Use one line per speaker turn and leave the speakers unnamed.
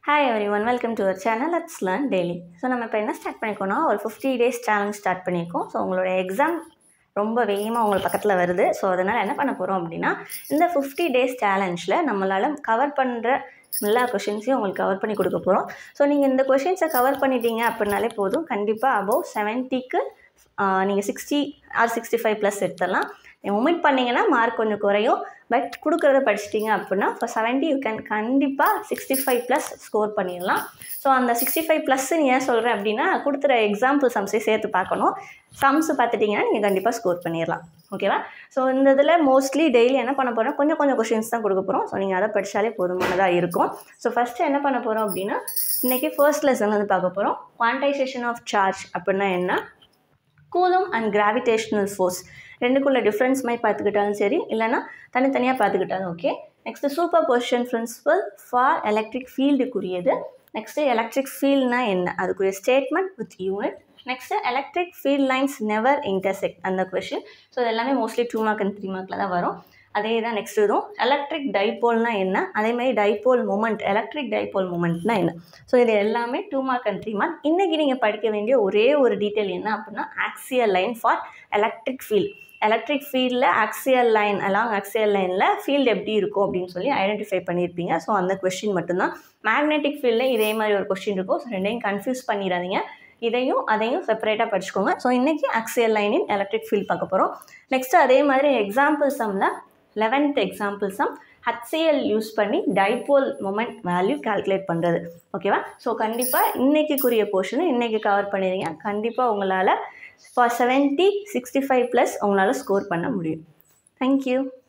hi everyone welcome to our channel let's learn daily so நம்ம இப்போ என்ன start பண்ணியிருக்கோம்னா ஒரு ஃபிஃப்டி டேஸ் சேலஞ்ச் ஸ்டார்ட் பண்ணியிருக்கோம் ஸோ உங்களோட எக்ஸாம் ரொம்ப வேகமாக உங்களுக்கு பக்கத்தில் வருது ஸோ அதனால் என்ன பண்ண போகிறோம் அப்படின்னா இந்த ஃபிஃப்டி டேஸ் சேலஞ்சில் நம்மளால் கவர் பண்ணுற எல்லா கொஷின்ஸையும் உங்களுக்கு கவர் பண்ணி கொடுக்க போகிறோம் ஸோ நீங்கள் இந்த கொஷின்ஸை கவர் பண்ணிட்டீங்க அப்படின்னாலே போதும் கண்டிப்பாக அபவ் செவன்ட்டிக்கு நீங்கள் sixty or sixty five plus எடுத்துடலாம் ஒமிட் பண்ணிங்கன்னா மார்க் கொஞ்சம் குறையும் பட் கொடுக்குறத படிச்சிட்டிங்க அப்படின்னா இப்போ செவன்ட்டி யூ கேன் கண்டிப்பாக சிக்ஸ்டி ஃபைவ் ப்ளஸ் ஸ்கோர் பண்ணிடலாம் ஸோ அந்த சிக்ஸ்டி ஃபைவ் ப்ளஸ்ன்னு ஏன் சொல்கிறேன் அப்படின்னா கொடுத்துற எக்ஸாம்பிள் சம்ஸை சேர்த்து பார்க்கணும் சம்ஸ் பார்த்துட்டிங்கன்னா நீங்கள் கண்டிப்பாக ஸ்கோர் பண்ணிடலாம் ஓகேவா ஸோ இந்த இதில் மோஸ்ட்லி டெய்லி என்ன பண்ண போகிறோம் கொஞ்சம் கொஞ்சம் கொஷின்ஸ் தான் கொடுக்க போகிறோம் ஸோ நீங்கள் அதை படித்தாலே போதுமானதாக இருக்கும் ஸோ ஃபஸ்ட்டு என்ன பண்ண போகிறோம் அப்படின்னா இன்றைக்கி ஃபர்ஸ்ட் லெசன் வந்து பார்க்க போகிறோம் குவான்டைசேஷன் ஆஃப் சார்ஜ் அப்படின்னா என்ன கூலும் அண்ட் கிராவிடேஷ்னல் ஃபோர்ஸ் ரெண்டுக்குள்ள டிஃப்ரென்ஸ் மாதிரி பார்த்துக்கிட்டாலும் சரி இல்லைனா தனித்தனியாக பார்த்துக்கிட்டாலும் okay next superposition principle for electric ஃபீல்டுக்குரியது நெக்ஸ்ட்டு எலக்ட்ரிக் ஃபீல்ட்னா என்ன அதுக்குரிய statement with unit next electric field lines never intersect அந்த கொஷின் ஸோ இது எல்லாமே mostly two mark and three மார்க்கில் தான் வரும் அதே தான் நெக்ஸ்ட் இதுவும் எலக்ட்ரிக் டைபோல்னா என்ன அதே மாதிரி டைபோல் மூமெண்ட் எலக்ட்ரிக் டைபோல் மூமெண்ட்னா என்ன ஸோ இது எல்லாமே two mark and three mark இன்றைக்கி நீங்கள் படிக்க வேண்டிய ஒரே ஒரு டீட்டெயில் என்ன அப்படின்னா axial line for electric field electric ஃபீல்டில் ஆக்சியல் லைன் அலாங் ஆக்சியல் லைனில் ஃபீல்டு எப்படி இருக்கும் அப்படின்னு சொல்லி ஐடென்டிஃபை பண்ணியிருப்பீங்க ஸோ அந்த கொஸ்டின் மட்டும்தான் மேக்னெட்டிக் ஃபீல்டில் இதே மாதிரி ஒரு கொஸ்டின் இருக்கும் ஸோ ரெண்டையும் கன்ஃபியூஸ் பண்ணிடாதீங்க இதையும் அதையும் செப்பரேட்டாக படிச்சுக்கோங்க ஸோ இன்றைக்கி ஆக்சியல் லைனின் எலக்ட்ரிக் ஃபீல்ட் பார்க்க போகிறோம் நெக்ஸ்ட்டு அதே மாதிரி எக்ஸாம்பிள் சம்மில் eleventh example sum HCL use பண்ணி டைபோல் மொமெண்ட் வேல்யூ கால்குலேட் பண்ணுறது ஓகேவா ஸோ கண்டிப்பாக இன்றைக்கிக்குரிய போர்ஷனை இன்றைக்கி கவர் பண்ணிடுங்க கண்டிப்பாக உங்களால் for seventy sixty five plus உங்களால் ஸ்கோர் பண்ண முடியும் தேங்க்யூ